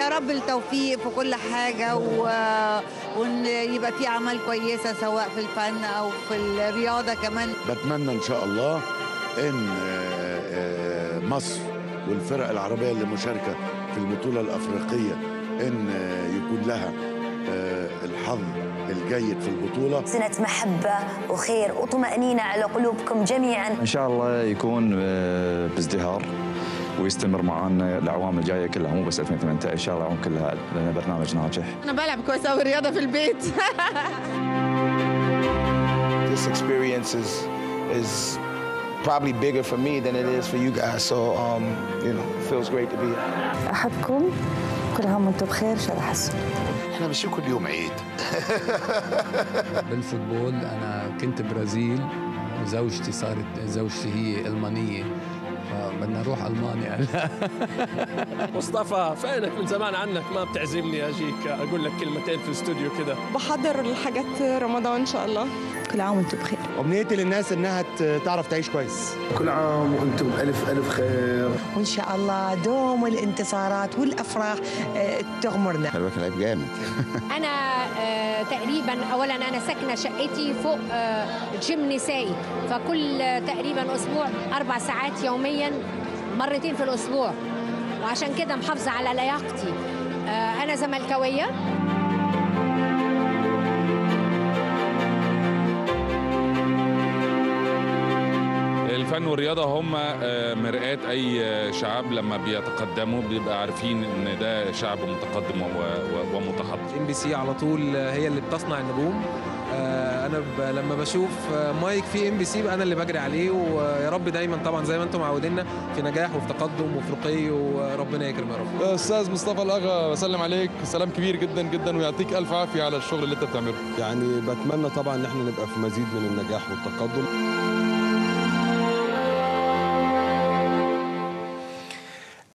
يا رب التوفيق في كل حاجة و... وإن يبقى في أعمال كويسة سواء في الفن أو في الرياضة كمان بتمنى ان شاء الله ان آه، آه، مصر والفرق العربيه اللي مشاركه في البطوله الافريقيه ان آه، يكون لها آه، الحظ الجيد في البطوله سنة محبة وخير وطمأنينة على قلوبكم جميعا ان شاء الله يكون آه، بازدهار ويستمر معنا الاعوام الجايه كلها مو بس 2018 ان شاء الله الاعوام كلها لانه برنامج ناجح انا بلعب كويس قوي رياضه في البيت this experience is is probably bigger for me than it is for you guys. So um, you know, it feels great to be here. أحبكم كل عام وانتم بخير شهر حسن احنا ماشيين كل يوم عيد بالفوتبول انا كنت برازيل وزوجتي صارت زوجتي هي المانيه فبدنا نروح المانيا هلا مصطفى فينك من زمان عنك ما بتعزمني اجيك اقول لك كلمتين في الاستوديو كده بحضر الحاجات رمضان ان شاء الله كل عام وانتم بخير امنيتي للناس انها تعرف تعيش كويس كل عام وانتم الف الف خير. وإن شاء الله دوم الانتصارات والأفراح تغمرنا خلي بالك لعيب جامد انا آه، تقريبا اولا انا ساكنه شقتي فوق آه، جيم نسائي فكل آه، تقريبا اسبوع اربع ساعات يوميا مرتين في الاسبوع وعشان كده محافظه على لياقتي آه، انا زملكاويه الفن والرياضة هم آه، مرآة أي آه، شعب لما بيتقدموا بيبقى عارفين إن ده شعب متقدم و- و- ومتحضر ام بي سي على طول هي اللي بتصنع النجوم آه، انا ب... لما بشوف آه، مايك في ام بي سي بقى انا اللي بجري عليه ويا رب دايما طبعا زي ما انتم معودينا في نجاح وفي تقدم وفي رقي وربنا يكرم يا رب استاذ مصطفى الاغا بسلم عليك سلام كبير جدا جدا ويعطيك الف عافيه على الشغل اللي انت بتعمله يعني بتمنى طبعا ان احنا نبقى في مزيد من النجاح والتقدم